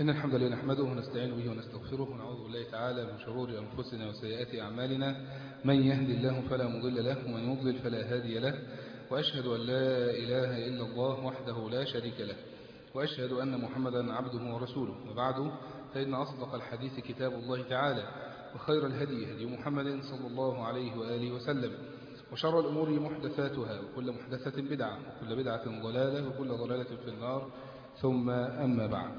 إن الحمد لله نحمده ونستعين به ونستغفره ونعوذ بالله تعالى من شرور أنفسنا وسيئات أعمالنا من يهد الله فلا مضل له ومن يضلل فلا هادي له وأشهد أن لا إله إلا الله وحده لا شريك له وأشهد أن محمدا عبده ورسوله وبعد فإن أصدق الحديث كتاب الله تعالى وخير الهدي هدي محمد صلى الله عليه وآله وسلم وشر الأمور محدثاتها وكل محدثة بدعة وكل بدعة ضلالة وكل ضلالة في النار ثم أما بعد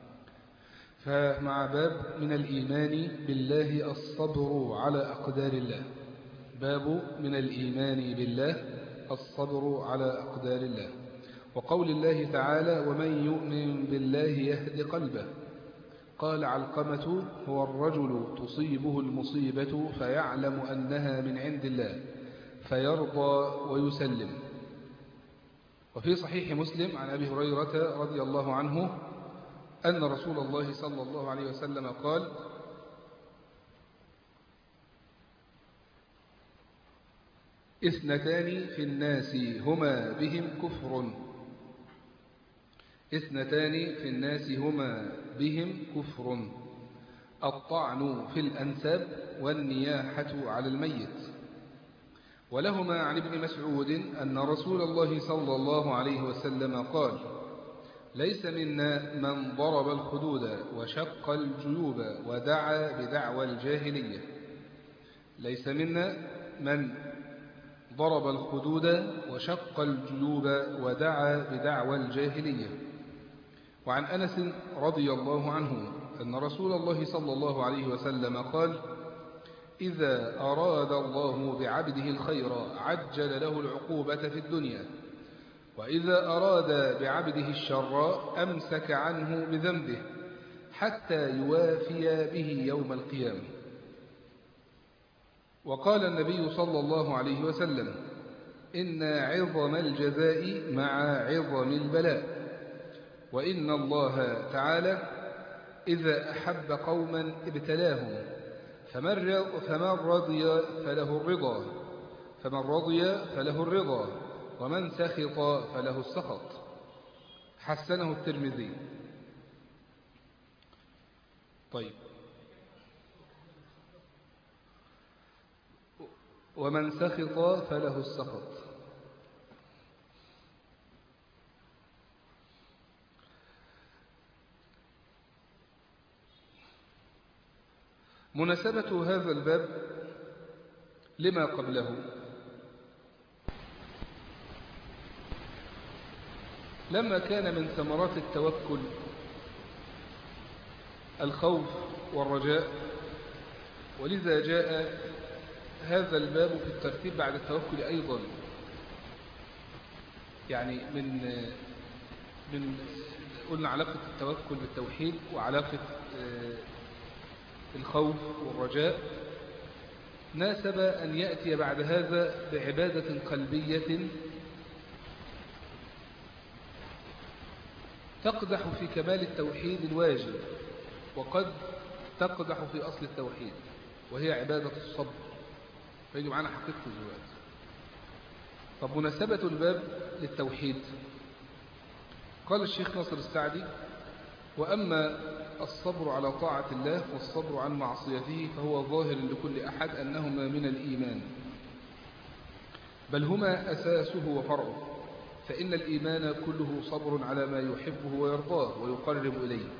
فمع باب من الإيمان بالله الصبر على أقدار الله باب من الإيمان بالله الصبر على أقدار الله وقول الله تعالى ومن يؤمن بالله يهد قلبه قال علقمة هو الرجل تصيبه المصيبة فيعلم أنها من عند الله فيرضى ويسلم وفي صحيح مسلم عن أبي هريرة رضي الله عنه أن رسول الله صلى الله عليه وسلم قال اثنتان في الناس هما بهم كفر اثنتان في الناس هما بهم كفر الطعن في الأنساب والنياحة على الميت ولهما عن ابن مسعود أن رسول الله صلى الله عليه وسلم قال ليس منا من ضرب الخدود وشق الجيوب ودعا بدعوى الجاهلية ليس منا من ضرب الخدود وشق الجيوب ودعا بدعوى الجاهلية وعن أنس رضي الله عنه أن رسول الله صلى الله عليه وسلم قال إذا أراد الله بعبده الخير عجل له العقوبة في الدنيا وإذا أراد بعبده الشر أمسك عنه بذنبه حتى يوافي به يوم القيامة وقال النبي صلى الله عليه وسلم إن عظم الجزاء مع عظم البلاء وإن الله تعالى إذا أحب قوما ابتلاهم فمن رضي فله الرضا فمن رضي فله الرضا ومن سخط فله السخط حسنه الترمذي طيب ومن سخط فله السخط مناسبة هذا الباب لما قبله لما كان من ثمرات التوكل الخوف والرجاء ولذا جاء هذا الباب في الترتيب بعد التوكل أيضا يعني من من قلنا علاقة التوكل بالتوحيد وعلاقة الخوف والرجاء ناسب أن يأتي بعد هذا بعبادة قلبية تقدح في كمال التوحيد الواجب وقد تقدح في أصل التوحيد وهي عبادة الصبر فيجي معنا حقيقة الزواج طب مناسبة الباب للتوحيد قال الشيخ ناصر السعدي وأما الصبر على طاعة الله والصبر عن معصيته فهو ظاهر لكل أحد أنهما من الإيمان بل هما أساسه وفرعه فإن الإيمان كله صبر على ما يحبه ويرضاه ويقرب إليه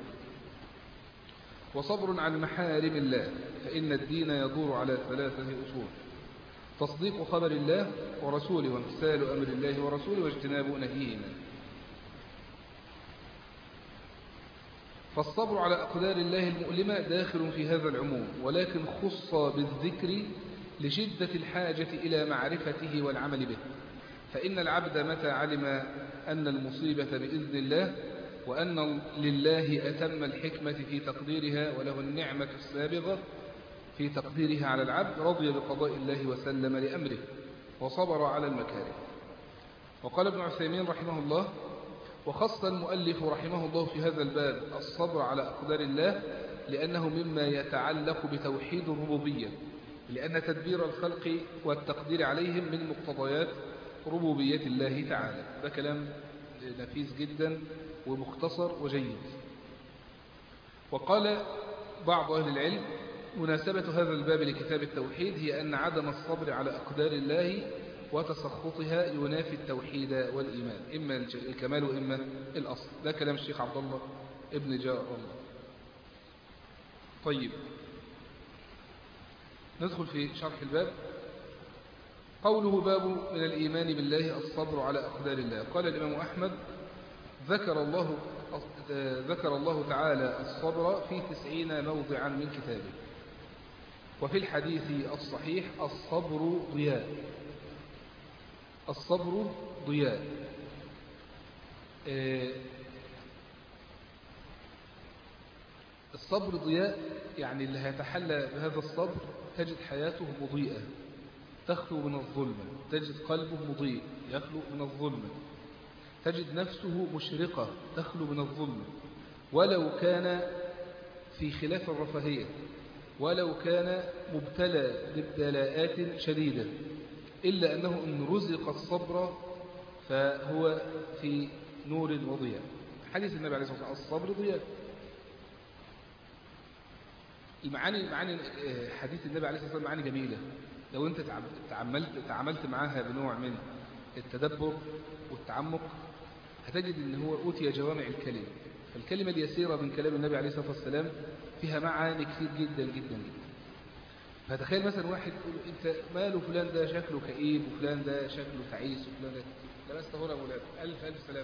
وصبر عن محارم الله فإن الدين يدور على ثلاثة أصول تصديق خبر الله ورسوله وامتثال أمر الله ورسوله واجتناب نهيهما فالصبر على أقدار الله المؤلمة داخل في هذا العموم ولكن خص بالذكر لشدة الحاجة إلى معرفته والعمل به فإن العبد متى علم أن المصيبة بإذن الله وأن لله أتم الحكمة في تقديرها وله النعمة السابغة في تقديرها على العبد رضي بقضاء الله وسلم لأمره وصبر على المكاره وقال ابن عثيمين رحمه الله وخص المؤلف رحمه الله في هذا الباب الصبر على أقدار الله لأنه مما يتعلق بتوحيد الربوبية لأن تدبير الخلق والتقدير عليهم من مقتضيات ربوبية الله تعالى ده كلام نفيس جدا ومختصر وجيد وقال بعض أهل العلم مناسبة هذا الباب لكتاب التوحيد هي أن عدم الصبر على أقدار الله وتسخطها ينافي التوحيد والإيمان إما الكمال وإما الأصل ده كلام الشيخ عبد الله ابن جاء الله طيب ندخل في شرح الباب قوله باب من الإيمان بالله الصبر على أقدار الله قال الإمام أحمد ذكر الله ذكر الله تعالى الصبر في تسعين موضعا من كتابه وفي الحديث الصحيح الصبر ضياء الصبر ضياء الصبر ضياء يعني اللي هيتحلى بهذا الصبر تجد حياته مضيئة تخلو من الظلمة تجد قلبه مضيء يخلو من الظلمة تجد نفسه مشرقة تخلو من الظلمة ولو كان في خلاف الرفاهية ولو كان مبتلى بابتلاءات شديدة إلا أنه إن رزق الصبر فهو في نور وضياء حديث النبي عليه الصلاة والسلام الصبر ضياء المعاني معاني حديث النبي عليه الصلاة والسلام معاني جميلة لو أنت تعملت تعاملت معاها بنوع من التدبر والتعمق هتجد أن هو أوتي جوامع الكلم فالكلمة اليسيرة من كلام النبي عليه الصلاة والسلام فيها معاني كثير جدا جدا جدا فتخيل مثلا واحد يقول انت ماله فلان ده شكله كئيب وفلان ده شكله تعيس وفلان ده لا بس هنا مولانا ألف ألف سلام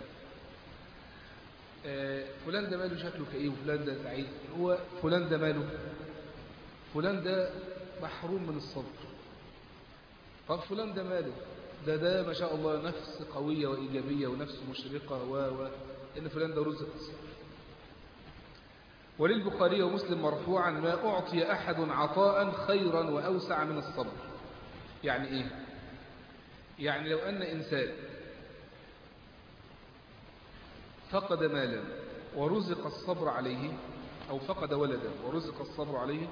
آه فلان ده ماله شكله كئيب وفلان ده تعيس هو فلان ده ماله فلان ده محروم من الصبر طب فلان ده ماله ده ده ما شاء الله نفس قوية وإيجابية ونفس مشرقة و و إن فلان ده رزق الصبر وللبخاري ومسلم مرفوعا ما أعطي أحد عطاء خيرا وأوسع من الصبر يعني إيه يعني لو أن إنسان فقد مالا ورزق الصبر عليه أو فقد ولدا ورزق الصبر عليه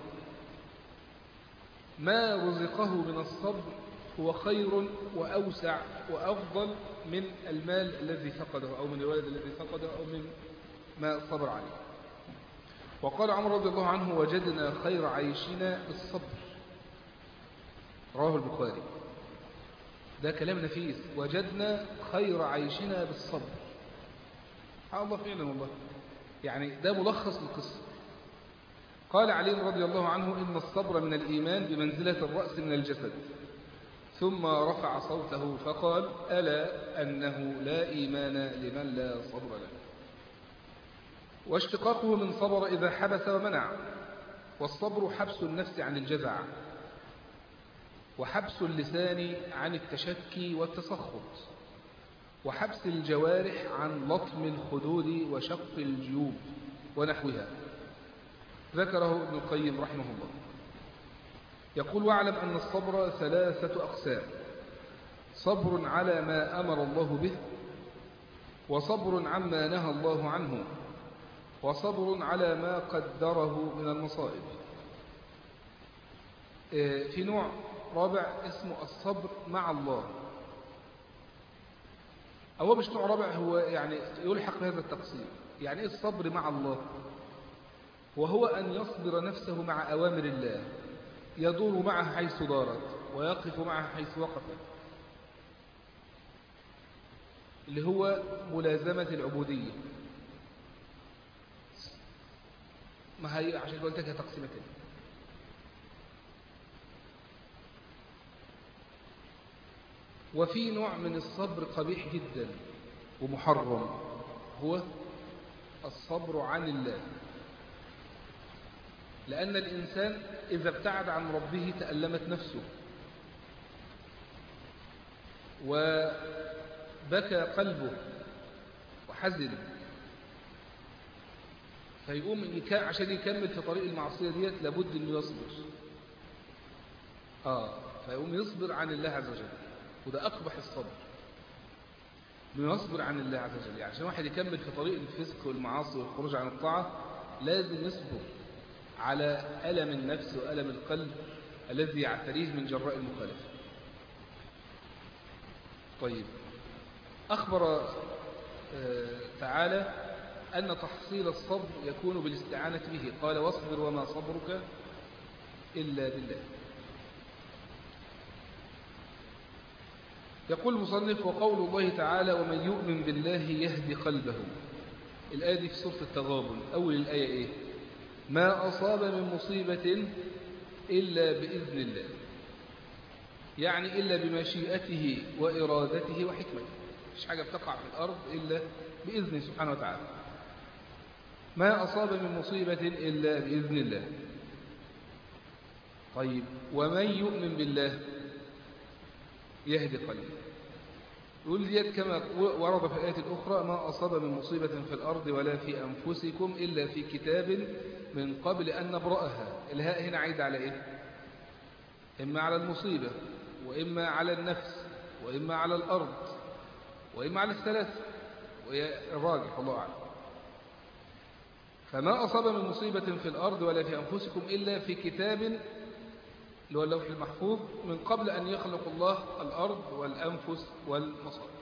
ما رزقه من الصبر هو خير وأوسع وأفضل من المال الذي فقده أو من الولد الذي فقده أو من ما صبر عليه وقال عمر رضي الله عنه وجدنا خير عيشنا بالصبر رواه البخاري ده كلام نفيس وجدنا خير عيشنا بالصبر سبحان الله فعلا والله يعني ده ملخص للقصة قال علي رضي الله عنه إن الصبر من الإيمان بمنزلة الرأس من الجسد ثم رفع صوته فقال ألا أنه لا إيمان لمن لا صبر له واشتقاقه من صبر إذا حبس ومنع والصبر حبس النفس عن الجزع وحبس اللسان عن التشكي والتسخط وحبس الجوارح عن لطم الخدود وشق الجيوب ونحوها ذكره ابن القيم رحمه الله يقول واعلم أن الصبر ثلاثة أقسام صبر على ما أمر الله به وصبر عما نهى الله عنه وصبر على ما قدره من المصائب في نوع رابع اسمه الصبر مع الله هو مش نوع رابع هو يعني يلحق بهذا التقسيم يعني ايه الصبر مع الله وهو أن يصبر نفسه مع أوامر الله يدور معها حيث دارت ويقف معها حيث وقفت اللي هو ملازمة العبودية ما هي عشان قلت لك تقسيمة كده وفي نوع من الصبر قبيح جدا ومحرم هو الصبر عن الله لأن الإنسان إذا ابتعد عن ربه تألمت نفسه وبكى قلبه وحزن فيقوم عشان يكمل في طريق المعصية ديت لابد أنه يصبر آه فيقوم يصبر عن الله عز وجل وده أقبح الصبر أنه يصبر عن الله عز وجل يعني عشان واحد يكمل في طريق الفسق والمعاصي والخروج عن الطاعة لازم يصبر على ألم النفس وألم القلب الذي يعتريه من جراء المخالفة طيب أخبر تعالى أن تحصيل الصبر يكون بالاستعانة به قال واصبر وما صبرك إلا بالله يقول المصنف وقول الله تعالى ومن يؤمن بالله يهدي قلبه الآية دي في سورة التغابن أول الآية إيه ما أصاب من مصيبة إلا بإذن الله يعني إلا بمشيئته وإرادته وحكمته مش حاجة بتقع في الأرض إلا بإذنه سبحانه وتعالى ما أصاب من مصيبة إلا بإذن الله طيب ومن يؤمن بالله يهدي قلبه يقول ديت كما ورد في الآية الأخرى ما أصاب من مصيبة في الأرض ولا في أنفسكم إلا في كتاب من قبل أن نبرأها الهاء هنا عيد على إيه إما على المصيبة وإما على النفس وإما على الأرض وإما على الثلاث وهي الراجح الله أعلم فما أصاب من مصيبة في الأرض ولا في أنفسكم إلا في كتاب اللي هو اللوح المحفوظ من قبل أن يخلق الله الأرض والأنفس والمصائب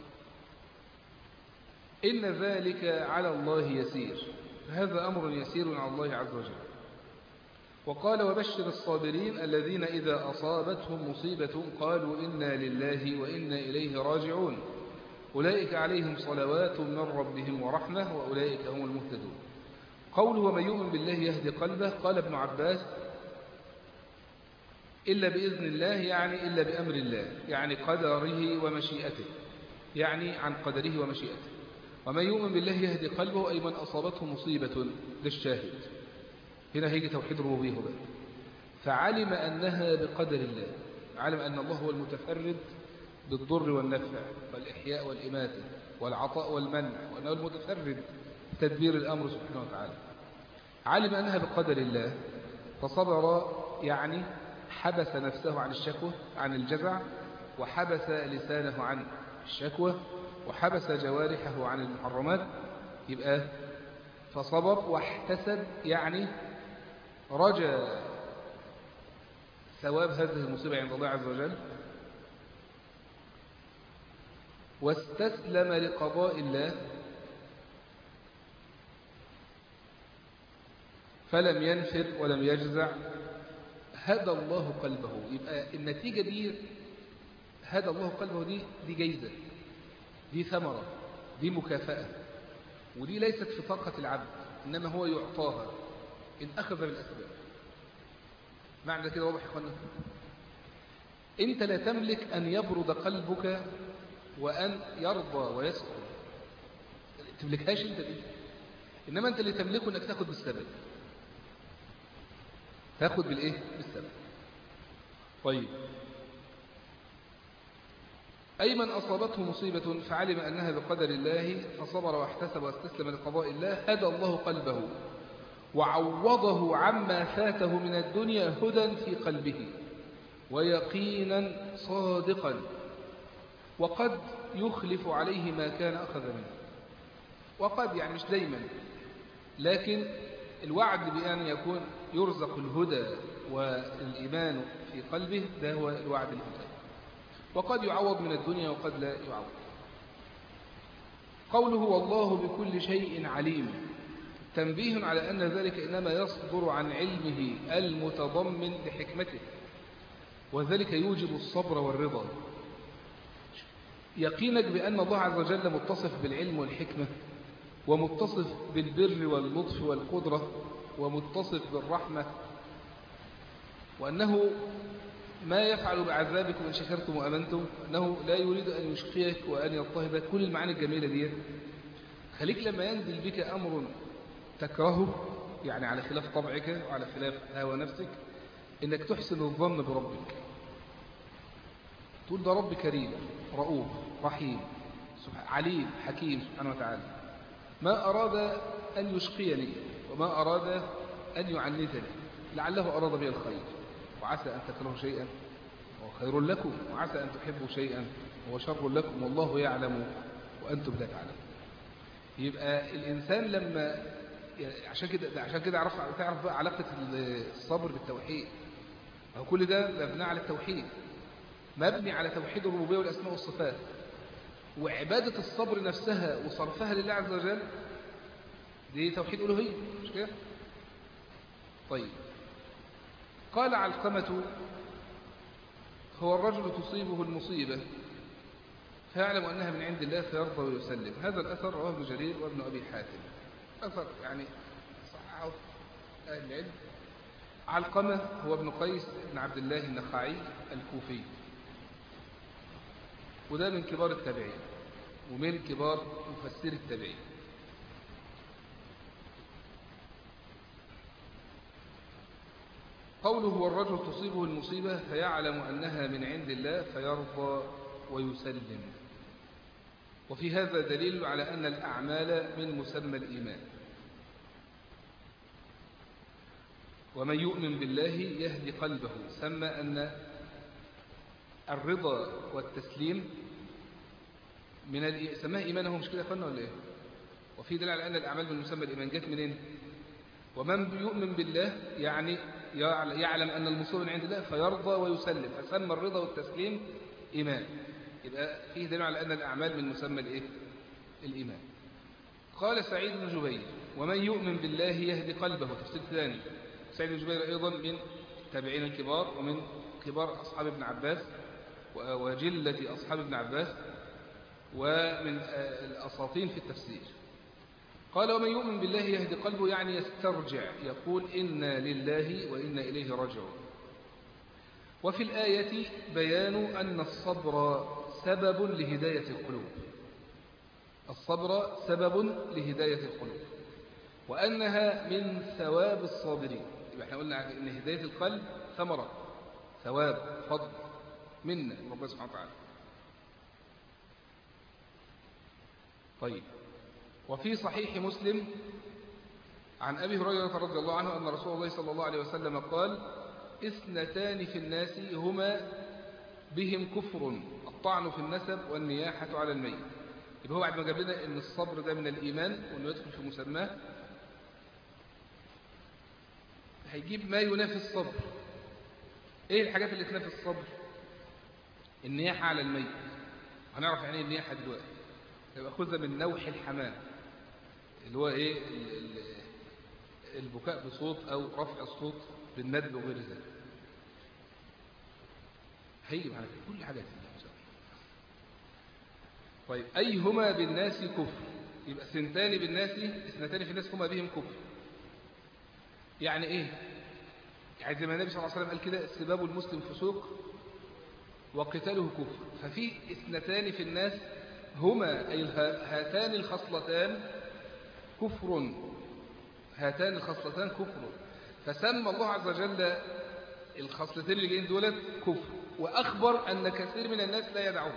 إن ذلك على الله يسير هذا أمر يسير على الله عز وجل وقال وبشر الصابرين الذين إذا أصابتهم مصيبة قالوا إنا لله وإنا إليه راجعون أولئك عليهم صلوات من ربهم ورحمة وأولئك هم المهتدون قوله ومن يؤمن بالله يهدي قلبه قال ابن عباس إلا بإذن الله يعني إلا بأمر الله يعني قدره ومشيئته يعني عن قدره ومشيئته ومن يؤمن بالله يهدي قلبه أي من أصابته مصيبة للشاهد هنا هيجي توحيد الربوبيه بقى فعلم أنها بقدر الله علم أن الله هو المتفرد بالضر والنفع والإحياء والإماتة والعطاء والمنع وأنه المتفرد تدبير الأمر سبحانه وتعالى علم أنها بقدر الله فصبر يعني حبس نفسه عن الشكوى عن الجزع وحبس لسانه عن الشكوى وحبس جوارحه عن المحرمات يبقى فصبر واحتسب يعني رجى ثواب هذه المصيبة عند الله عز وجل واستسلم لقضاء الله فلم ينفر ولم يجزع هدى الله قلبه يبقى النتيجة دي هدى الله قلبه دي دي جايزة دي ثمرة دي مكافأة ودي ليست في طاقة العبد إنما هو يعطاها إن أخذ بالأسباب معنى كده واضح يا اخوانا أنت لا تملك أن يبرد قلبك وأن يرضى ويسكن تملكهاش أنت دي إنما أنت اللي تملكه أنك تاخد بالسبب تاخد بالإيه بالسبب طيب أي من أصابته مصيبة فعلم أنها بقدر الله فصبر واحتسب واستسلم لقضاء الله هدى الله قلبه وعوضه عما فاته من الدنيا هدى في قلبه ويقينا صادقا وقد يخلف عليه ما كان أخذ منه وقد يعني مش دايما لكن الوعد بأن يكون يرزق الهدى والإيمان في قلبه ده هو الوعد الهدى وقد يعوض من الدنيا وقد لا يعوض قوله والله بكل شيء عليم تنبيه على أن ذلك إنما يصدر عن علمه المتضمن لحكمته وذلك يوجب الصبر والرضا يقينك بأن الله عز وجل متصف بالعلم والحكمة ومتصف بالبر واللطف والقدرة ومتصف بالرحمة وأنه ما يفعل بعذابكم إن شكرتم وأمنتم أنه لا يريد أن يشقيك وأن يضطهدك كل المعاني الجميلة دي خليك لما ينزل بك أمر تكرهه يعني على خلاف طبعك وعلى خلاف هوى نفسك إنك تحسن الظن بربك تقول ده رب كريم رؤوف رحيم عليم حكيم سبحانه وتعالى ما أراد أن يشقيني وما أراد أن يعنتني لعله أراد بي الخير وعسى أن تكرهوا شيئا وهو خير لكم وعسى أن تحبوا شيئا وهو شر لكم والله يعلم وأنتم لا تعلمون يبقى الإنسان لما عشان كده عشان كده عرف تعرف بقى علاقة الصبر بالتوحيد هو كل ده مبني على التوحيد مبني على توحيد الربوبية والأسماء والصفات وعبادة الصبر نفسها وصرفها لله عز وجل دي توحيد ألوهية مش كده طيب قال علقمة هو الرجل تصيبه المصيبة فيعلم أنها من عند الله فيرضى ويسلم هذا الأثر رواه ابن جرير وابن أبي حاتم أثر يعني صححه أهل العلم علقمة هو ابن قيس بن عبد الله النخعي الكوفي وده من كبار التابعين ومن كبار مفسر التابعين قوله هو الرجل تصيبه المصيبة فيعلم أنها من عند الله فيرضى ويسلم وفي هذا دليل على أن الأعمال من مسمى الإيمان ومن يؤمن بالله يهدي قلبه سمى أن الرضا والتسليم من الإ... سماه إيمانه مش كده فن ولا إيه وفي دليل على أن الأعمال من مسمى الإيمان جت منين ومن يؤمن بالله يعني يعلم أن المصيبة من عند الله فيرضى ويسلم فسمى الرضا والتسليم إيمان يبقى فيه دليل على أن الأعمال من مسمى الإيه؟ الإيمان قال سعيد بن جبير ومن يؤمن بالله يهدي قلبه تفسير ثاني سعيد بن جبير أيضا من التابعين الكبار ومن كبار أصحاب ابن عباس وجلة أصحاب ابن عباس ومن الأساطين في التفسير قال ومن يؤمن بالله يهدي قلبه يعني يسترجع يقول إنا لله وإنا إليه راجعون وفي الآية بيان أن الصبر سبب لهداية القلوب الصبر سبب لهداية القلوب وأنها من ثواب الصابرين يبقى احنا قلنا أن هداية القلب ثمرة ثواب فضل منا ربنا سبحانه وتعالى طيب وفي صحيح مسلم عن أبي هريرة رضي الله عنه أن رسول الله صلى الله عليه وسلم قال اثنتان في الناس هما بهم كفر الطعن في النسب والنياحة على الميت يبقى هو بعد ما جاب لنا ان الصبر ده من الإيمان وأنه يدخل في مسماه هيجيب ما ينافي الصبر ايه الحاجات اللي تنافي الصبر النياحة على الميت هنعرف يعني ايه النياحة دلوقتي يبقى خذها من نوح الحمام اللي هو ايه البكاء بصوت او رفع الصوت بالندب وغير ذلك هيجي معنا كل حاجات طيب أيهما بالناس كفر يبقى سنتان بالناس اثنتان في الناس هما بهم كفر يعني ايه يعني زي ما النبي صلى الله عليه وسلم قال كده سباب المسلم فسوق وقتاله كفر ففي اثنتان في الناس هما أي هاتان الخصلتان كفر هاتان الخصلتان كفر فسمى الله عز وجل الخصلتين اللي جايين دولت كفر وأخبر أن كثير من الناس لا يدعون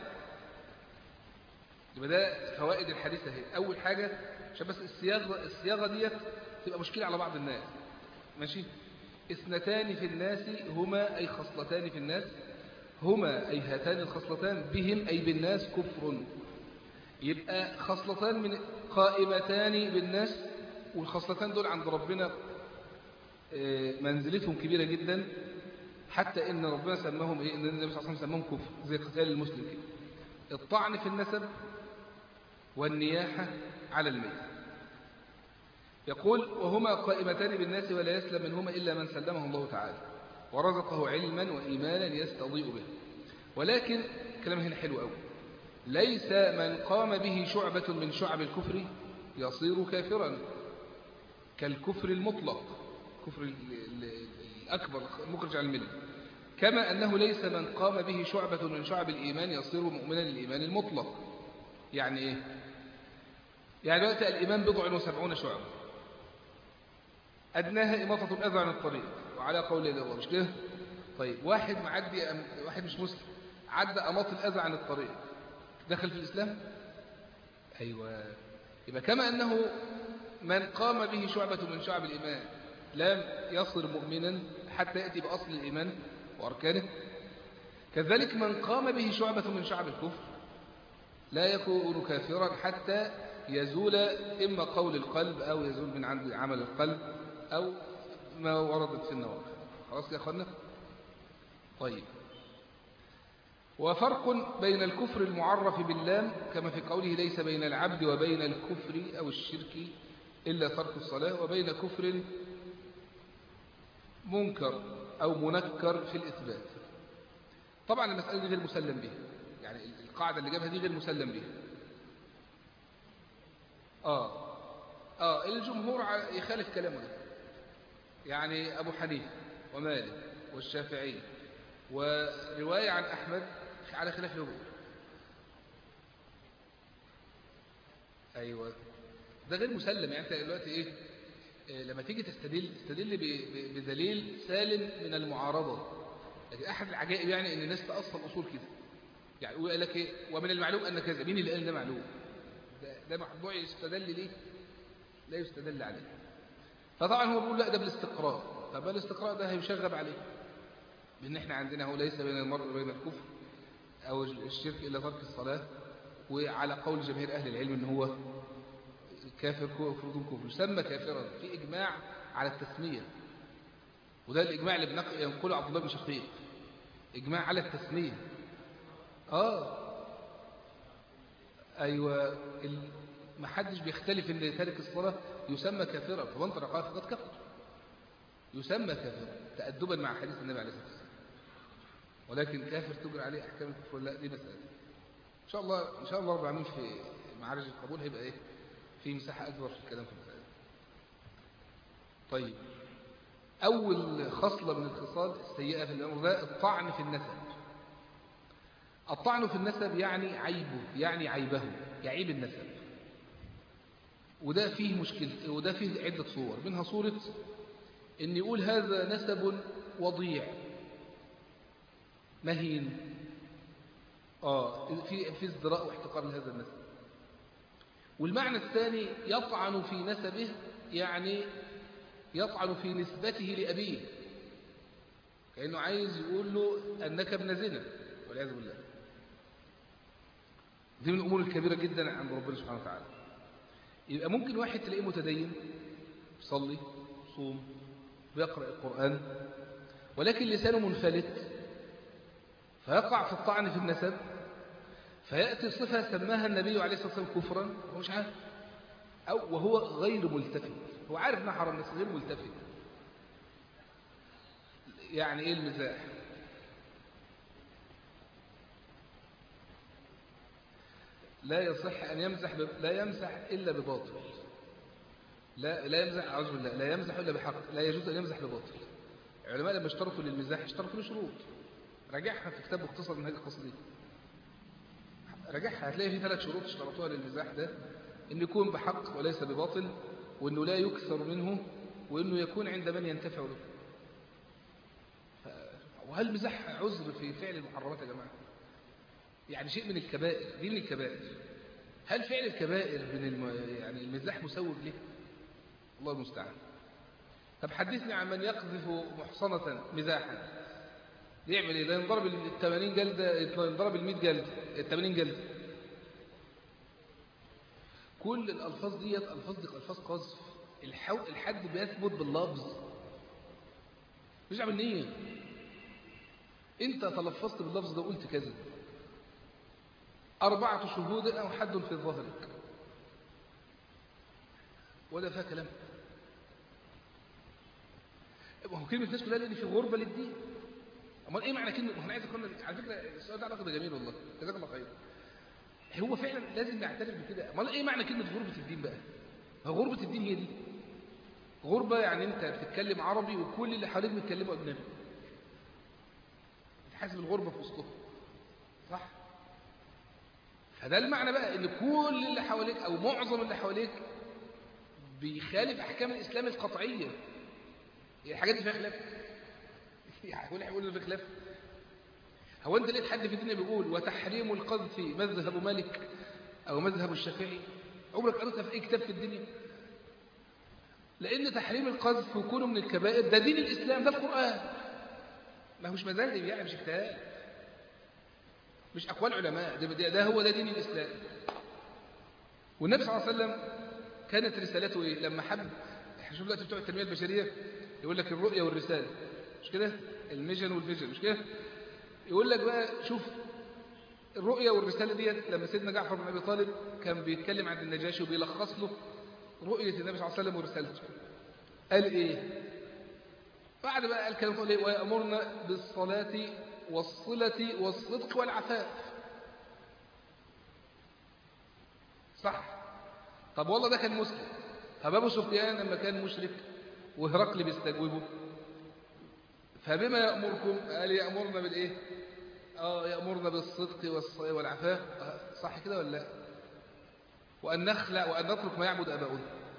يبقى ده فوائد الحديث اهي أول حاجة عشان بس الصياغة, الصياغة ديت تبقى مشكلة على بعض الناس ماشي اثنتان في الناس هما أي خصلتان في الناس هما أي هاتان الخصلتان بهم أي بالناس كفر يبقى خصلتان من قائمتان بالناس والخصلتان دول عند ربنا منزلتهم كبيرة جدا حتى ان ربنا سماهم ايه ان النبي صلى الله عليه وسلم سماهم كفر زي قتال المسلم كده الطعن في النسب والنياحة على الميت يقول وهما قائمتان بالناس ولا يسلم منهما إلا من سلمه الله تعالى ورزقه علما وإيمانا يستضيء به ولكن كلام هنا حلو قوي ليس من قام به شعبة من شعب الكفر يصير كافرا كالكفر المطلق كفر الأكبر مخرج عن الملة كما أنه ليس من قام به شعبة من شعب الإيمان يصير مؤمنا للإيمان المطلق يعني إيه يعني دلوقتي الإيمان بضع وسبعون شعبة أدناها إماطة الأذى عن الطريق وعلى قول الله مش كده طيب واحد معدي واحد مش مسلم عدى أماط الأذى عن الطريق دخل في الإسلام أيوة يبقى كما أنه من قام به شعبة من شعب الإيمان لم يصر مؤمنا حتى يأتي بأصل الإيمان وأركانه كذلك من قام به شعبة من شعب الكفر لا يكون كافرا حتى يزول إما قول القلب أو يزول من عند عمل القلب أو ما وردت في النواقع خلاص يا أخوانا طيب وفرق بين الكفر المعرف باللام كما في قوله ليس بين العبد وبين الكفر أو الشرك إلا ترك الصلاة وبين كفر منكر أو منكر في الإثبات طبعا المسألة دي غير مسلم بها يعني القاعدة اللي جابها دي غير مسلم بها آه آه الجمهور يخالف كلامه ده يعني أبو حنيفة ومالك والشافعي ورواية عن أحمد على خلاف له أيوة ده غير مسلم يعني أنت دلوقتي إيه لما تيجي تستدل تستدل بدليل سالم من المعارضة لكن أحد العجائب يعني أن الناس تأصل أصول كده يعني يقول لك إيه ومن المعلوم أن كذا مين اللي قال ده معلوم ده, ده موضوع يستدل ليه لا يستدل عليه فطبعا هو بيقول لا ده بالاستقراء طب الاستقراء ده هيشغب عليه بأن احنا عندنا هو ليس بين المرء وبين الكفر أو الشرك إلا ترك الصلاة وعلى قول جماهير أهل العلم أن هو كافر كفر دون كفر يسمى كافرا في إجماع على التسمية وده الإجماع اللي ينقله عبد الله بن شقيق إجماع على التسمية آه أيوة ال... ما حدش بيختلف ان تارك الصلاة يسمى كافرا فمن تركها فقد كفر يسمى كافرا تأدبا مع حديث النبي عليه الصلاة والسلام ولكن كافر تجرى عليه أحكام الكفر لا دي مسألة إن شاء الله إن شاء الله رب العالمين في معارج القبول هيبقى إيه في مساحة أكبر في الكلام في المسألة طيب أول خصلة من الخصال السيئة في الأمر ده الطعن في النسب الطعن في النسب يعني عيبه يعني عيبه يعيب النسب وده فيه مشكلة وده فيه عدة صور منها صورة ان يقول هذا نسب وضيع مهين آه في في ازدراء واحتقار لهذا النسب والمعنى الثاني يطعن في نسبه يعني يطعن في نسبته لأبيه كأنه عايز يقول له أنك ابن زنا والعياذ بالله دي من الأمور الكبيرة جدا عند ربنا سبحانه وتعالى يبقى ممكن واحد تلاقيه متدين يصلي صوم بيقرأ القرآن ولكن لسانه منفلت فيقع في الطعن في النسب فيأتي صفة سماها النبي عليه الصلاة والسلام كفرا هو مش عارف أو وهو غير ملتفت هو عارف انها حرام بس غير ملتفت يعني ايه المزاح لا يصح أن يمزح ب... لا يمزح إلا بباطل لا لا يمزح أعوذ بالله لا يمزح إلا بحق لا يجوز أن يمزح بباطل العلماء لما اشترطوا للمزاح اشترطوا له شروط راجعها في كتاب مختصر منهج القصدي راجعها هتلاقي في ثلاث شروط اشترطوها للمزاح ده إن يكون بحق وليس بباطل وإنه لا يكثر منه وإنه يكون عند من ينتفع له ف... وهل مزاح عذر في فعل المحرمات يا جماعة يعني شيء من الكبائر دي من الكبائر هل فعل الكبائر من الم... يعني المزاح مسوغ له الله المستعان طب حدثني عن من يقذف محصنة مزاحا يعمل ايه لا ينضرب ال 80 جلدة ينضرب ال 100 جلدة ال 80 جلدة كل الألفاظ ديت ألفاظ دي ألفاظ قذف الحو... الحد بيثبت باللفظ مش عامل نية انت تلفظت باللفظ ده وقلت كذا أربعة شهود أو حد في ظهرك ولا فيها كلام هو كلمة الناس كلها لأن في غربة للدين أمال إيه معنى كلمة احنا عايز أكون على فكرة السؤال ده علاقة جميل والله جزاك الله خير هو فعلا لازم نعترف بكده أمال إيه معنى كلمة غربة الدين بقى هو غربة الدين هي دي غربة يعني أنت بتتكلم عربي وكل اللي حواليك بيتكلموا أجنبي تحاسب الغربة في وسطهم صح فده المعنى بقى ان كل اللي حواليك او معظم اللي حواليك بيخالف احكام الاسلام القطعيه هي الحاجات دي فيها خلاف هو اللي هيقول في خلاف هو انت لقيت حد في الدنيا بيقول وتحريم القذف مذهب مالك او مذهب الشافعي عمرك قريتها في اي كتاب في الدنيا لان تحريم القذف وكونه من الكبائر ده دين الاسلام ده القران ما هوش مذاهب يعني مش اجتهاد مش أقوال علماء ده, ده, ده هو ده دين الإسلام والنبي صلى الله عليه وسلم كانت رسالته إيه لما حب احنا شوف دلوقتي بتوع التنمية البشرية يقول لك الرؤية والرسالة مش كده الميجن والفيجن مش كده يقول لك بقى شوف الرؤية والرسالة ديت لما سيدنا جعفر بن أبي طالب كان بيتكلم عن النجاشي وبيلخص له رؤية النبي صلى الله عليه وسلم ورسالته قال إيه بعد بقى قال كلام إيه ويأمرنا بالصلاة والصلة والصدق والعفاف صح طب والله ده كان مسلم طب أبو سفيان لما كان مشرك وهرقل بيستجوبه فبما يأمركم قال يأمرنا بالإيه آه يأمرنا بالصدق والعفاف آه صح كده ولا لا وأن نخلع وأن نترك ما يعبد أباؤنا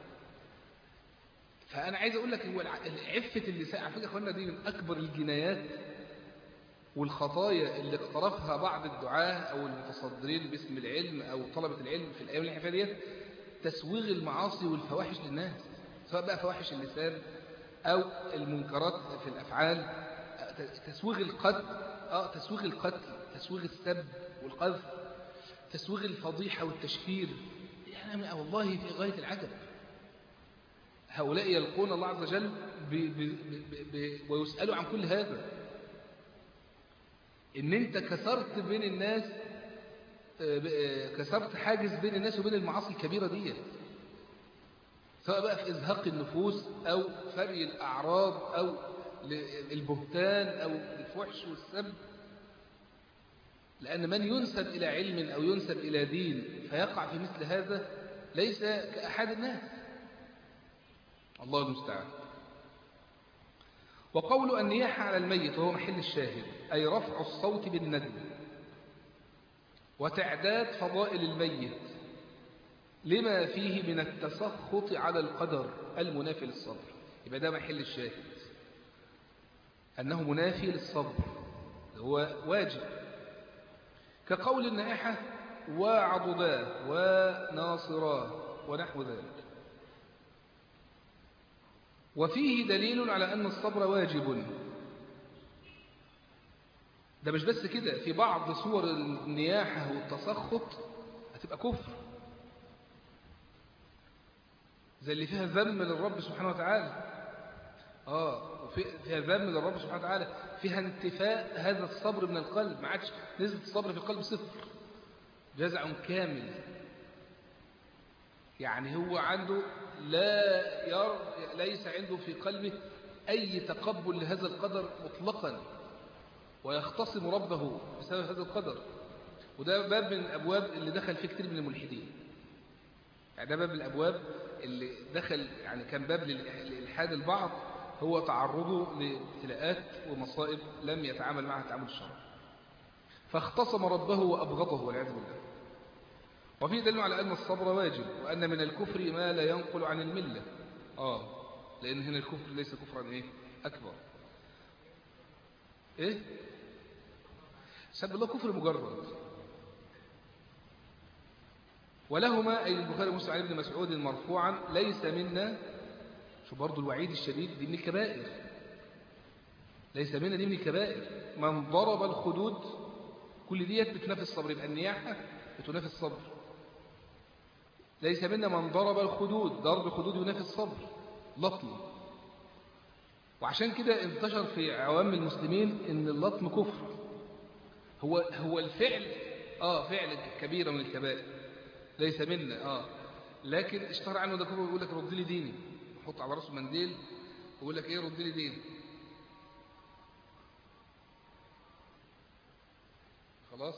فأنا عايز أقول لك هو عفة اللسان على فكرة أخوانا دي من أكبر الجنايات والخطايا اللي اقترفها بعض الدعاة أو المتصدرين باسم العلم أو طلبة العلم في الأيام اللي احنا فيها ديت تسويغ المعاصي والفواحش للناس سواء بقى فواحش اللسان أو المنكرات في الأفعال تسويغ القتل آه تسويغ القتل تسويغ السب والقذف تسويغ الفضيحة والتشهير يعني والله في غاية العجب هؤلاء يلقون الله عز وجل ب ب ب ب ويسألوا عن كل هذا ان انت كسرت بين الناس كسرت حاجز بين الناس وبين المعاصي الكبيرة دي سواء بقى في إزهاق النفوس أو فري الأعراض أو البهتان أو الفحش والسب لأن من ينسب إلى علم أو ينسب إلى دين فيقع في مثل هذا ليس كأحد الناس الله المستعان وقول النياحة على الميت وهو محل الشاهد أي رفع الصوت بالندم وتعداد فضائل الميت لما فيه من التسخط على القدر المنافي للصبر يبقى ده محل الشاهد أنه منافي للصبر هو واجب كقول النائحة وعضداه وناصراه ونحو ذلك وفيه دليل على أن الصبر واجب ده مش بس كده في بعض صور النياحة والتسخط هتبقى كفر زي اللي فيها ذم للرب سبحانه وتعالى آه فيها ذم للرب سبحانه وتعالى فيها انتفاء هذا الصبر من القلب ما عادش نسبة الصبر في القلب صفر جزع كامل يعني هو عنده لا ير ليس عنده في قلبه أي تقبل لهذا القدر مطلقا ويختصم ربه بسبب هذا القدر وده باب من الأبواب اللي دخل فيه كتير من الملحدين يعني ده باب من الأبواب اللي دخل يعني كان باب للإلحاد البعض هو تعرضه لابتلاءات ومصائب لم يتعامل معها التعامل الشرعي فاختصم ربه وأبغضه والعياذ بالله وفي دليل على أن الصبر واجب وأن من الكفر ما لا ينقل عن الملة آه لأن هنا الكفر ليس كفرا إيه أكبر إيه سب الله كفر مجرد ولهما أي البخاري ومسلم عن ابن مسعود مرفوعا ليس منا شو برضو الوعيد الشديد دي من الكبائر ليس منا دي من الكبائر من ضرب الخدود كل ديت بتنافي الصبر يبقى النياحة بتنافي الصبر ليس منا من ضرب الخدود ضرب الخدود ينافي الصبر لطم وعشان كده انتشر في عوام المسلمين ان اللطم كفر هو هو الفعل اه فعل كبيرة من الكبائر ليس منا اه لكن اشتهر عنه ده كفر يقول لك رد لي ديني يحط على راسه منديل ويقول لك ايه رد لي ديني خلاص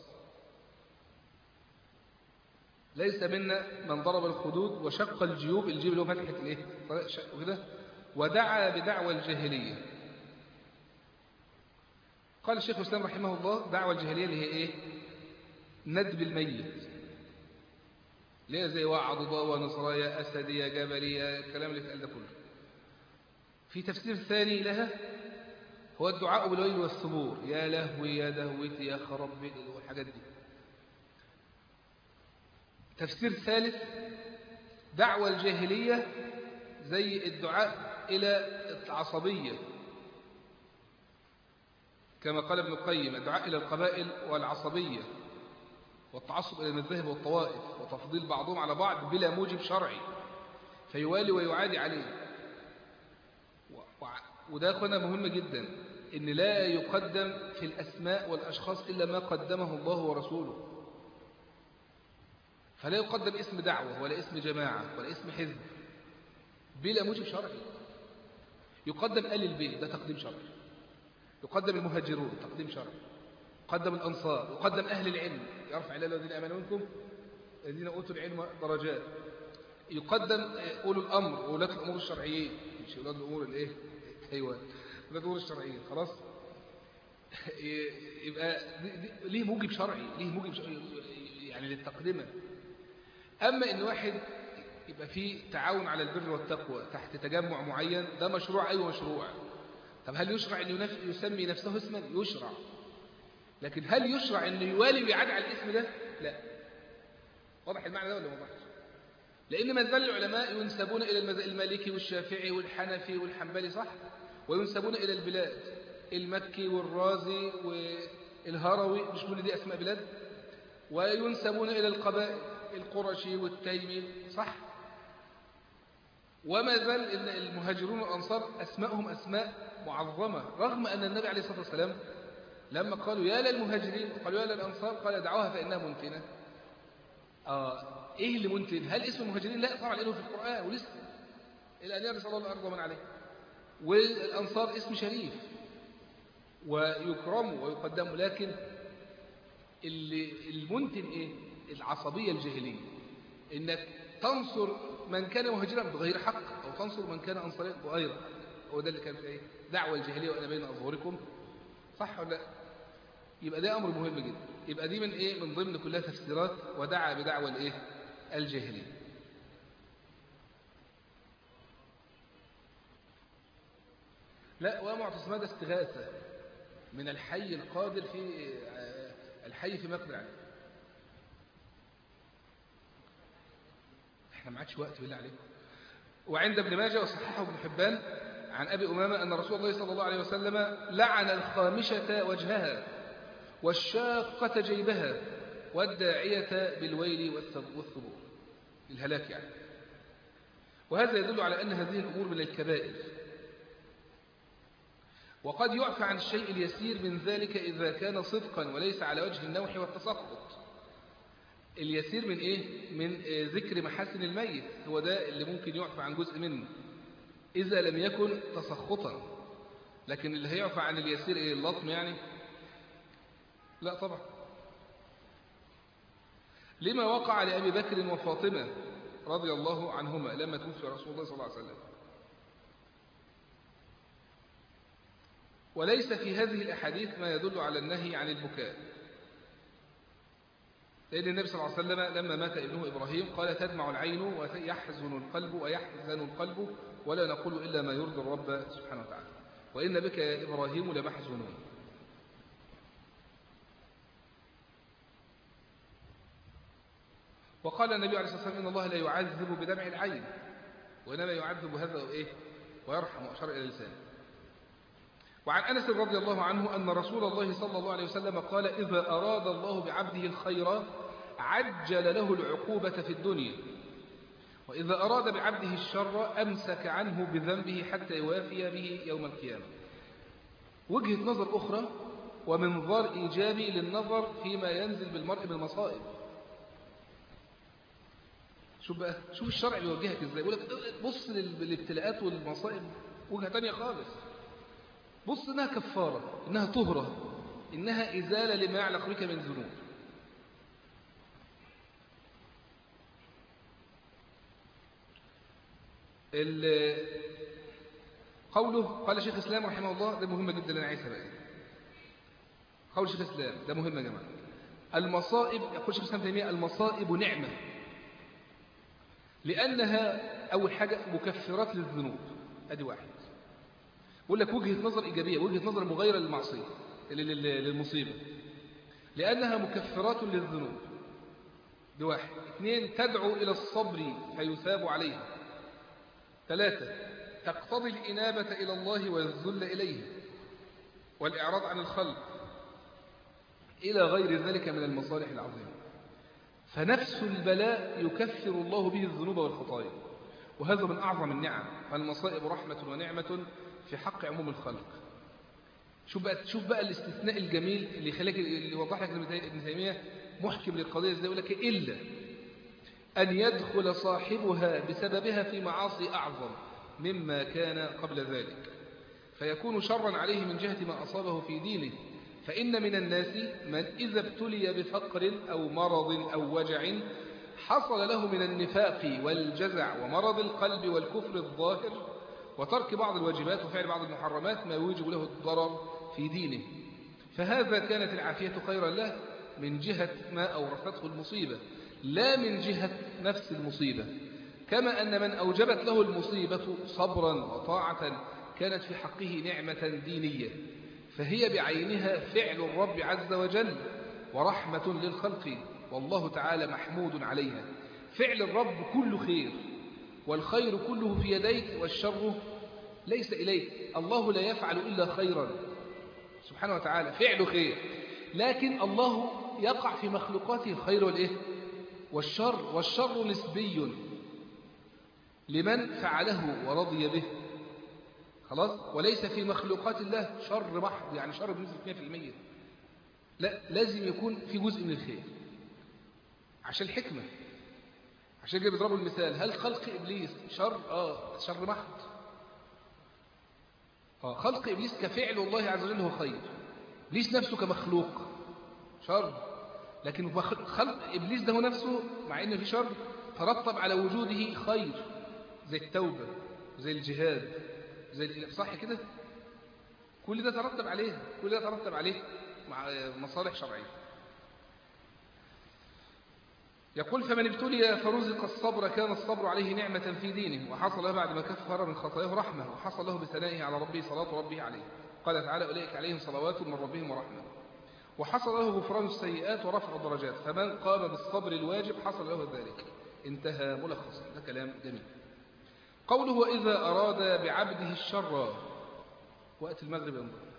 ليس منا من ضرب الخدود وشق الجيوب الجيب اللي هو فتحة الايه كده ودعا بدعوى الجاهلية قال الشيخ الإسلام رحمه الله دعوى الجاهلية اللي هي ايه ندب الميت ليه زي وعض ضوى نصرايا أسدية جبلية الكلام اللي اتقال ده كله في تفسير ثاني لها هو الدعاء بالويل والثبور يا لهوي يا دهوتي يا خرب بيتي والحاجات دي تفسير ثالث دعوة الجاهلية زي الدعاء إلى العصبية كما قال ابن القيم الدعاء إلى القبائل والعصبية والتعصب إلى المذاهب والطوائف وتفضيل بعضهم على بعض بلا موجب شرعي فيوالي ويعادي عليه وده أخوانا مهم جدا إن لا يقدم في الأسماء والأشخاص إلا ما قدمه الله ورسوله فلا يقدم اسم دعوة ولا اسم جماعة ولا اسم حزب بلا موجب شرعي يقدم آل البيت ده تقديم شرعي يقدم المهاجرون تقديم شرعي يقدم الأنصار يقدم أهل العلم يرفع الله الذين آمنوا منكم الذين أوتوا العلم درجات يقدم أولو الأمر ولاة الأمور الشرعيين مش ولاة الأمور الإيه أيوة ولاة الأمور الشرعيين خلاص يبقى دي دي ليه موجب شرعي ليه موجب شرعي يعني للتقدمة أما إن واحد يبقى في تعاون على البر والتقوى تحت تجمع معين ده مشروع أيوة مشروع طب هل يشرع أن يسمي نفسه اسما يشرع لكن هل يشرع أن يوالي ويعاد على الاسم ده لا واضح المعنى ده ولا واضح لأن ما زال العلماء ينسبون إلى المالكي والشافعي والحنفي والحنبلي صح وينسبون إلى البلاد المكي والرازي والهروي مش كل دي أسماء بلاد وينسبون إلى القبائل القرشي والتيمي صح وما زال المهاجرون والأنصار أسماءهم أسماء معظمة رغم أن النبي عليه الصلاة والسلام لما قالوا يا للمهاجرين قالوا يا للأنصار قال دعوها فإنها منتنة آه إيه اللي منتن هل اسم المهاجرين لا طبعا لأنه في القرآن ولسه إلى أن يرث الله الأرض ومن عليه والأنصار اسم شريف ويكرم ويقدم لكن اللي المنتن إيه العصبية الجاهلية إنك تنصر من كان مهاجرا بغير حق أو تنصر من كان أنصاريا بغير حق هو ده اللي كان في إيه دعوة الجاهلية وأنا بين أظهركم صح ولا لا يبقى ده أمر مهم جدا يبقى دي من إيه من ضمن كلها تفسيرات ودعا بدعوة الإيه الجاهلية لا ومعتصمات استغاثة من الحي القادر في الحي في مقدر عليه احنا ما عادش وقت بالله عليكم وعند ابن ماجه وصححه ابن حبان عن أبي أمامة أن رسول الله صلى الله عليه وسلم لعن الخامشة وجهها والشاقة جيبها والداعية بالويل والثبور الهلاك يعني وهذا يدل على أن هذه الأمور من الكبائر وقد يعفى عن الشيء اليسير من ذلك إذا كان صدقا وليس على وجه النوح والتسقط اليسير من إيه؟ من ذكر محاسن الميت هو ده اللي ممكن يعفى عن جزء منه إذا لم يكن تسخطا لكن اللي هيعفى عن اليسير إيه اللطم يعني لا طبعا لما وقع لأبي بكر وفاطمة رضي الله عنهما لما توفي رسول الله صلى الله عليه وسلم وليس في هذه الأحاديث ما يدل على النهي عن البكاء لأن النبي صلى الله عليه وسلم لما مات ابنه إبراهيم قال تدمع العين ويحزن القلب ويحزن القلب ولا نقول إلا ما يرضي الرب سبحانه وتعالى وإن بك يا إبراهيم لمحزونون وقال النبي عليه الصلاة والسلام إن الله لا يعذب بدمع العين وإنما يعذب هذا إيه ويرحم وأشار إلى لسانه وعن أنس رضي الله عنه أن رسول الله صلى الله عليه وسلم قال إذا أراد الله بعبده الخير عجل له العقوبة في الدنيا وإذا أراد بعبده الشر أمسك عنه بذنبه حتى يوافي به يوم القيامة وجهة نظر أخرى ومنظار إيجابي للنظر فيما ينزل بالمرء بالمصائب شوف بقى شوف الشرع بيوجهك ازاي يقول لك بص للابتلاءات والمصائب وجهة تانية خالص بص انها كفارة انها طهرة انها ازالة لما يعلق بك من ذنوب قوله قال شيخ الإسلام رحمه الله ده مهمة جدا لنا عايزها بقى قول شيخ الإسلام ده مهم يا جماعة المصائب يقول شيخ الإسلام تيمية المصائب نعمة لأنها أول حاجة مكفرات للذنوب أدي واحد بقول لك وجهة نظر إيجابية وجهة نظر مغايرة للمعصية للمصيبة لأنها مكفرات للذنوب دي واحد اثنين تدعو إلى الصبر فيثاب عليها ثلاثة تقتضي الإنابة إلى الله والذل إليه والإعراض عن الخلق إلى غير ذلك من المصالح العظيمة فنفس البلاء يكفر الله به الذنوب والخطايا وهذا من أعظم النعم فالمصائب رحمة ونعمة في حق عموم الخلق شوف بقى شوف بقى الاستثناء الجميل اللي خلاك اللي وضح لك ابن تيميه محكم للقضيه ازاي يقول لك الا ان يدخل صاحبها بسببها في معاصي اعظم مما كان قبل ذلك فيكون شرا عليه من جهة ما أصابه في دينه فإن من الناس من إذا ابتلي بفقر أو مرض أو وجع حصل له من النفاق والجزع ومرض القلب والكفر الظاهر وترك بعض الواجبات وفعل بعض المحرمات ما يوجب له الضرر في دينه فهذا كانت العافية خيرا له من جهة ما أورثته المصيبة لا من جهة نفس المصيبة كما أن من أوجبت له المصيبة صبرا وطاعة كانت في حقه نعمة دينية فهي بعينها فعل الرب عز وجل ورحمة للخلق والله تعالى محمود عليها فعل الرب كل خير والخير كله في يديك والشر ليس إليك الله لا يفعل إلا خيرا سبحانه وتعالى فعل خير لكن الله يقع في مخلوقاته الخير والإيه والشر والشر نسبي لمن فعله ورضي به خلاص وليس في مخلوقات الله شر محض يعني شر بنسبة 100% لا لازم يكون في جزء من الخير عشان الحكمة عشان كده بيضربوا المثال هل خلق إبليس شر آه شر محض آه خلق إبليس كفعل الله عز وجل هو خير إبليس نفسه كمخلوق شر لكن خلق إبليس ده هو نفسه مع إنه في شر ترتب على وجوده خير زي التوبة زي الجهاد زي صح كده كل ده ترتب عليه كل ده ترتب عليه مع مصالح شرعية يقول فمن ابتلي فرزق الصبر كان الصبر عليه نعمة في دينه وحصل له بعد ما كفر من خطاياه رحمة وحصل له بثنائه على ربه صلاة ربه عليه قال تعالى أولئك عليهم صلوات من ربهم ورحمة وحصل له غفران السيئات ورفع الدرجات فمن قام بالصبر الواجب حصل له ذلك انتهى ملخصا ده كلام جميل قوله وإذا أراد بعبده الشر وقت المغرب ينظر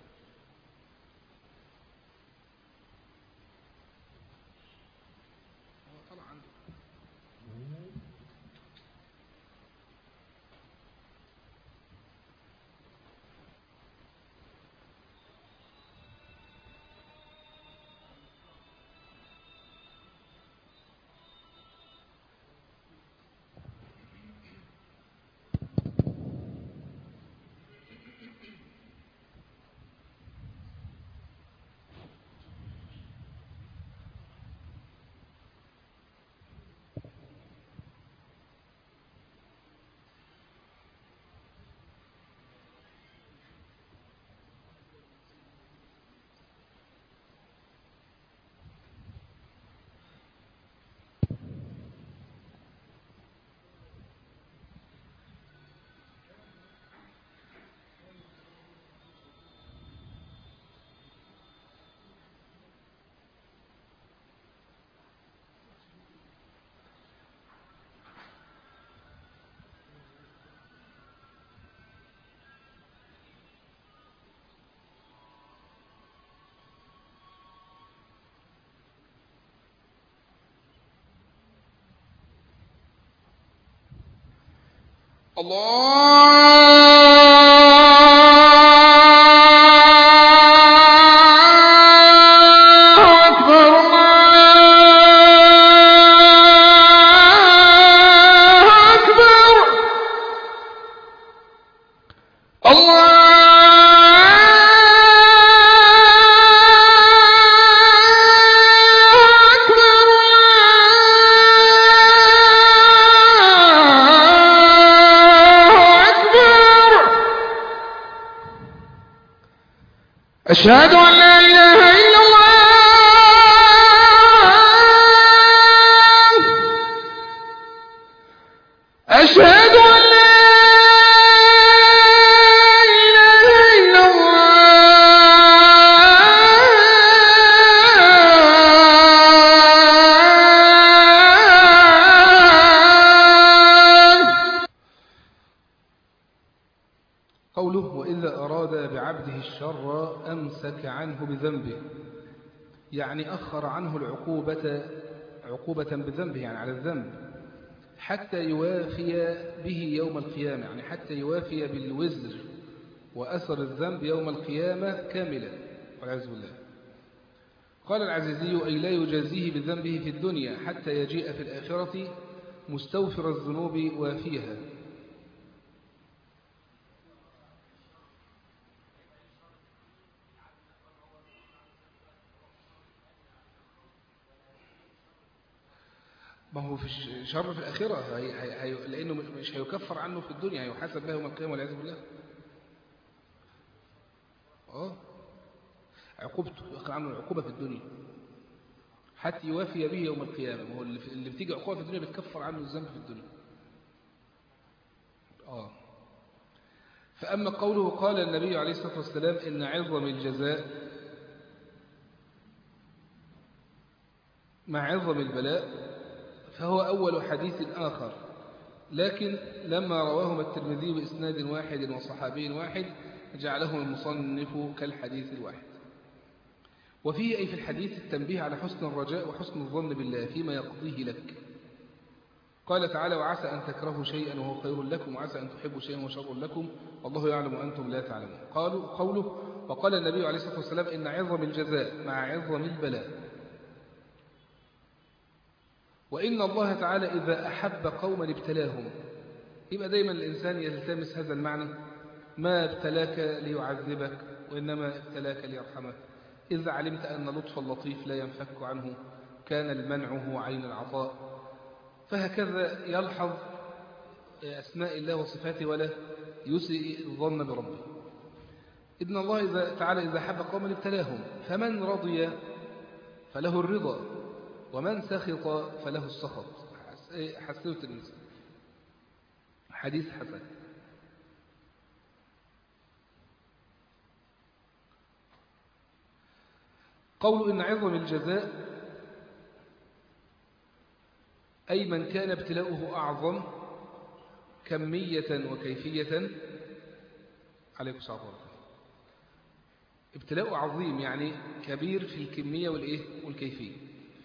الله أكبر الله أكبر الله أكبر الله أكبر أشهد أن لا إله إلا الله أشهد أن لا إله إلا الله قوله وإذا أراد بعبده الشر أمسك عنه بذنبه يعني أخر عنه العقوبة عقوبة بذنبه يعني على الذنب حتى يوافي به يوم القيامة يعني حتى يوافي بالوزر وأثر الذنب يوم القيامة كاملا والعياذ بالله قال العزيزي أي لا يجازيه بذنبه في الدنيا حتى يجيء في الآخرة مستوفر الذنوب وافيها ما هو في الش- شر في الآخرة هي هي هي لأنه مش هيكفر عنه في الدنيا هيحاسب به يوم القيامة والعياذ بالله اه عقوبته يقع عنه العقوبة في الدنيا حتى يوافي به يوم القيامة ما هو اللي في- اللي بتيجي عقوبة في الدنيا بتكفر عنه الذنب في الدنيا آه فأما قوله قال النبي عليه الصلاة والسلام إن عظم الجزاء مع عظم البلاء فهو أول حديث آخر لكن لما رواهما الترمذي بإسناد واحد وصحابي واحد جعله المصنف كالحديث الواحد وفيه أي في الحديث التنبيه على حسن الرجاء وحسن الظن بالله فيما يقضيه لك قال تعالى وعسى أن تكرهوا شيئا وهو خير لكم وعسى أن تحبوا شيئا وهو شر لكم والله يعلم وأنتم لا تعلمون قالوا قوله وقال النبي عليه الصلاة والسلام إن عظم الجزاء مع عظم البلاء وإن الله تعالى إذا أحب قوما ابتلاهم يبقى دايما الإنسان يلتمس هذا المعنى ما ابتلاك ليعذبك وإنما ابتلاك ليرحمك إذا علمت أن لطف اللطيف لا ينفك عنه كان المنع هو عين العطاء فهكذا يلحظ أسماء الله وصفاته ولا يسيء الظن بربه إن الله إذا تعالى إذا حب قوما ابتلاهم فمن رضي فله الرضا ومن سخط فله السخط حسنه الترمذي حديث حسن قول إن عظم الجزاء أي من كان ابتلاؤه أعظم كمية وكيفية عليكم السلام عليكم ابتلاء عظيم يعني كبير في الكمية والإيه والكيفية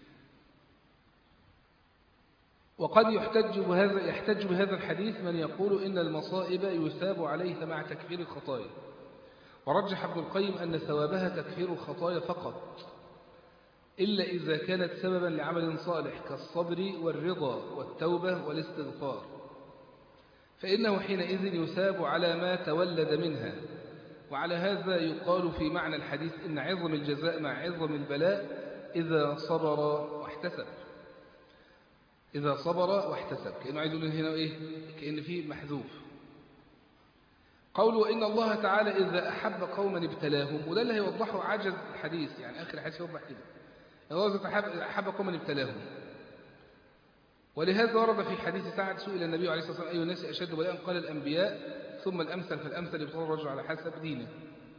وقد يحتج بهذا يحتج بهذا الحديث من يقول إن المصائب يثاب عليها مع تكفير الخطايا ورجح ابن القيم أن ثوابها تكفير الخطايا فقط إلا إذا كانت سببا لعمل صالح كالصبر والرضا والتوبة والاستغفار فإنه حينئذ يثاب على ما تولد منها وعلى هذا يقال في معنى الحديث إن عظم الجزاء مع عظم البلاء إذا صبر واحتسب إذا صبر واحتسب كأنه عايز يقول هنا إيه كأن فيه محذوف قوله إن الله تعالى إذا أحب قوما ابتلاهم وده اللي هيوضحه عجز الحديث يعني آخر الحديث يوضح كده الله إذا أحب, أحب قوما ابتلاهم ولهذا ورد في حديث سعد سئل النبي عليه الصلاة والسلام أي الناس أشد بلاء قال الأنبياء ثم الأمثل فالأمثل يبطل الرجل على حسب دينه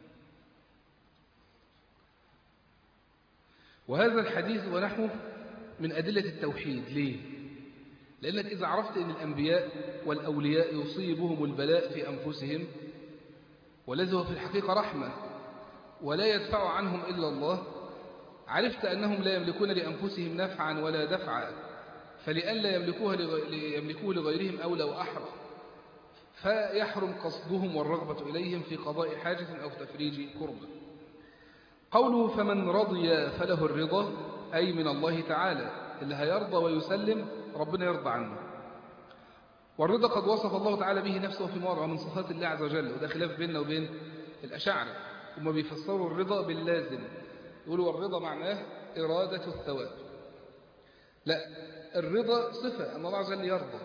وهذا الحديث ونحوه من أدلة التوحيد ليه؟ لأنك إذا عرفت أن الأنبياء والأولياء يصيبهم البلاء في أنفسهم والذي هو في الحقيقة رحمة ولا يدفع عنهم إلا الله عرفت أنهم لا يملكون لأنفسهم نفعا ولا دفعا فلئلا يملكوها يملكوه لغيرهم أولى وأحرى فيحرم قصدهم والرغبة إليهم في قضاء حاجة أو تفريج كربة قوله فمن رضي فله الرضا أي من الله تعالى اللي هيرضى ويسلم ربنا يرضى عنه والرضا قد وصف الله تعالى به نفسه في مواضع من صفات الله عز وجل وده خلاف بيننا وبين الأشاعرة هم بيفسروا الرضا باللازم يقولوا والرضا معناه إرادة الثواب لا الرضا صفة أن الله عز وجل يرضى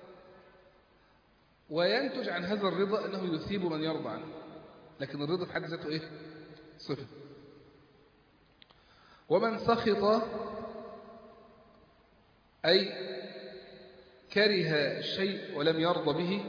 وينتج عن هذا الرضا أنه يثيب من يرضى عنه لكن الرضا في حد ذاته إيه؟ صفة ومن سخط أي كره الشيء ولم يرضى به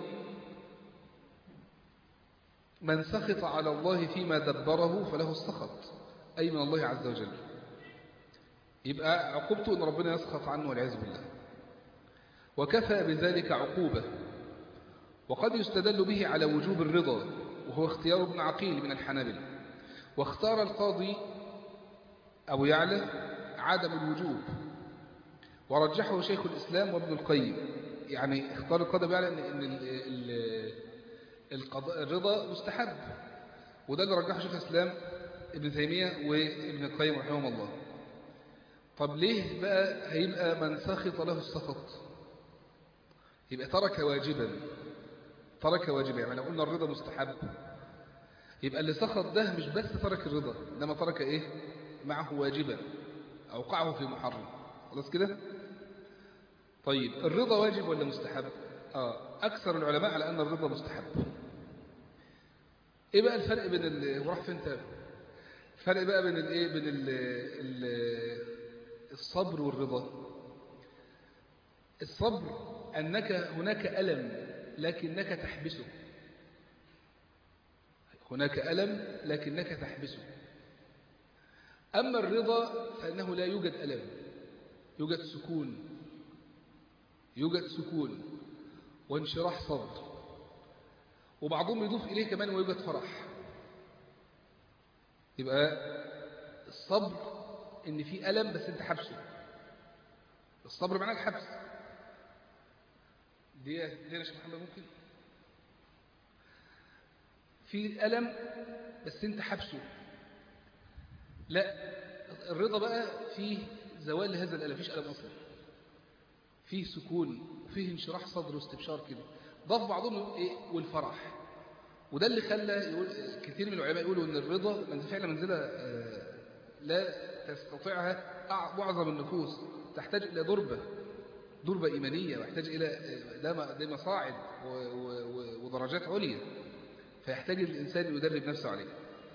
من سخط على الله فيما دبره فله السخط أي من الله عز وجل يبقى عقوبته أن ربنا يسخط عنه والعياذ بالله وكفى بذلك عقوبة وقد يستدل به على وجوب الرضا وهو اختيار ابن عقيل من الحنابلة واختار القاضي أبو يعلى عدم الوجوب ورجحه شيخ الإسلام وابن القيم يعني اختار القاضي أبو يعلى أن الرضا مستحب وده اللي رجحه شيخ الإسلام ابن تيمية وابن القيم رحمه الله طب ليه بقى هيبقى من سخط له السخط يبقى ترك واجبا ترك واجبا يعني لو قلنا الرضا مستحب يبقى اللي سخط ده مش بس ترك الرضا إنما ترك إيه معه واجبا أوقعه في محرم خلاص كده طيب الرضا واجب ولا مستحب آه أكثر العلماء على أن الرضا مستحب إيه بقى الفرق بين ال... وراح فين تاني الفرق بقى بين الايه بين ال... ال... الصبر والرضا الصبر أنك هناك ألم لكنك تحبسه هناك ألم لكنك تحبسه أما الرضا فإنه لا يوجد ألم يوجد سكون يوجد سكون وانشراح صدر وبعضهم يضيف إليه كمان ويوجد فرح يبقى الصبر إن في ألم بس أنت حبسه الصبر معناه الحبس دي دي يا شيخ محمد ممكن في ألم بس أنت حبسه لا الرضا بقى فيه زوال هذا الألم فيش ألم أصلا فيه سكون وفيه انشراح صدر واستبشار كده ضاف بعضهم إيه والفرح وده اللي خلى يقول كثير من العلماء يقولوا ان الرضا من فعلا منزلة لا تستطيعها معظم النفوس تحتاج إلى ضربة ضربة إيمانية ويحتاج إلى دي مصاعد ودرجات عليا فيحتاج الإنسان يدرب نفسه عليه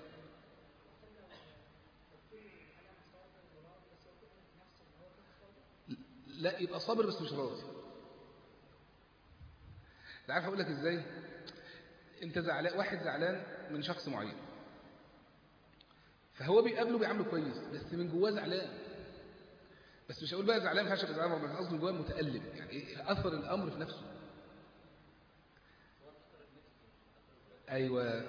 لا يبقى صابر بس مش راضي انت عارف اقول لك ازاي انت زعلان واحد زعلان من شخص معين فهو بيقابله بيعامله كويس بس من جواه زعلان بس مش هقول بقى زعلان فعشان زعلان ربنا قصدي جواه متألم يعني ايه اثر الامر في نفسه ايوه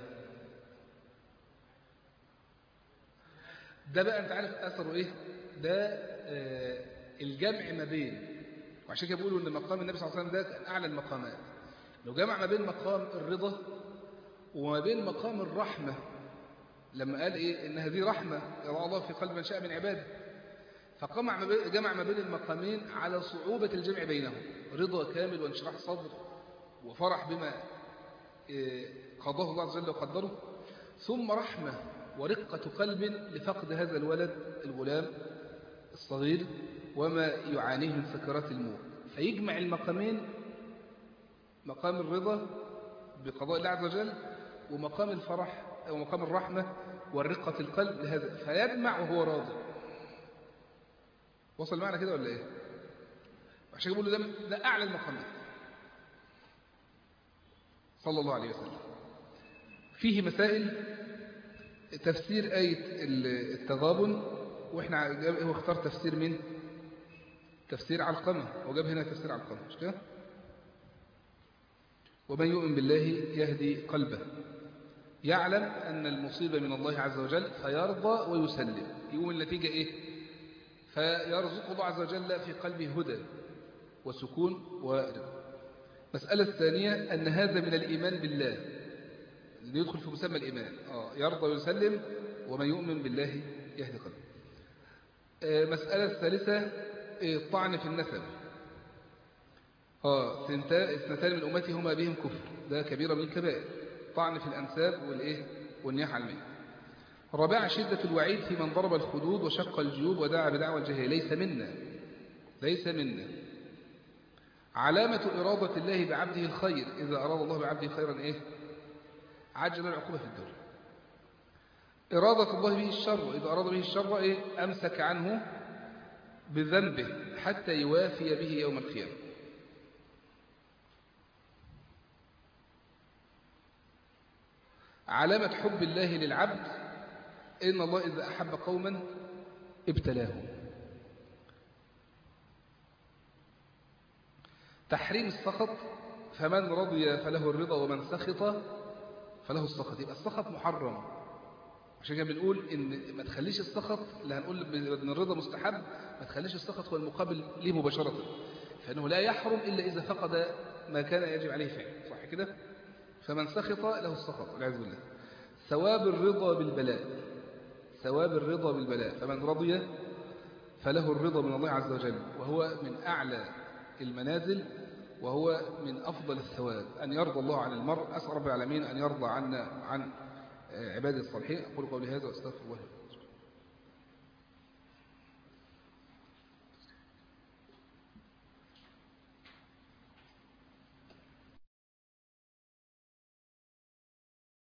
ده بقى انت عارف اثره ايه ده آه الجمع ما بين وعشان كده بيقولوا ان مقام النبي صلى الله عليه وسلم ده كان اعلى المقامات لو جمع ما بين مقام الرضا وما بين مقام الرحمة لما قال إيه إن هذه رحمة يرى الله في قلب من شاء من عباده فجمع ما بين, جمع ما بين المقامين على صعوبة الجمع بينهم رضا كامل وانشراح صدر وفرح بما قضاه الله عز وجل وقدره ثم رحمة ورقة قلب لفقد هذا الولد الغلام الصغير وما يعانيه من سكرات الموت فيجمع المقامين مقام الرضا بقضاء الله عز وجل ومقام الفرح ومقام الرحمة والرقة القلب لهذا فيجمع وهو راضي وصل معنا كده ولا ايه عشان يقول له ده, ده أعلى المقامات صلى الله عليه وسلم فيه مسائل تفسير آية التغابن واحنا هو اختار تفسير من تفسير علقمة وجاب هنا تفسير علقمة مش كده ومن يؤمن بالله يهدي قلبه يعلم أن المصيبة من الله عز وجل فيرضى ويسلم يقوم النتيجة إيه فيرزق الله عز وجل في قلبه هدى وسكون ورضا مسألة الثانية أن هذا من الإيمان بالله اللي يدخل في مسمى الإيمان آه يرضى ويسلم ومن يؤمن بالله يهدي قلبه آه مسألة الثالثة الطعن في النسب اه اثنتان من أمتي هما بهم كفر ده كبيرة من الكبائر طعن في الأنساب والإيه والنياح على الميت الرابعة شدة الوعيد في من ضرب الخدود وشق الجيوب ودعا بدعوى الجاهلية ليس منا ليس منا علامة إرادة الله بعبده الخير إذا أراد الله بعبده خيرا إيه عجل العقوبة في الدنيا إرادة الله به الشر إذا أراد به الشر إيه أمسك عنه بذنبه حتى يوافي به يوم القيامة علامة حب الله للعبد إن الله إذا أحب قوما ابتلاهم تحريم السخط فمن رضي فله الرضا ومن سخط فله السخط يبقى السخط محرم عشان كده بنقول ان ما تخليش السخط اللي هنقول ان الرضا مستحب ما تخليش السخط هو المقابل ليه مباشرة فانه لا يحرم الا اذا فقد ما كان يجب عليه فعله صح كده فمن سخط له السخط والعياذ بالله ثواب الرضا بالبلاء ثواب الرضا بالبلاء فمن رضي فله الرضا من الله عز وجل وهو من أعلى المنازل وهو من أفضل الثواب أن يرضى الله عن المرء أسأل رب العالمين أن يرضى عنا عن عباد الصالحين أقول قولي هذا وأستغفر الله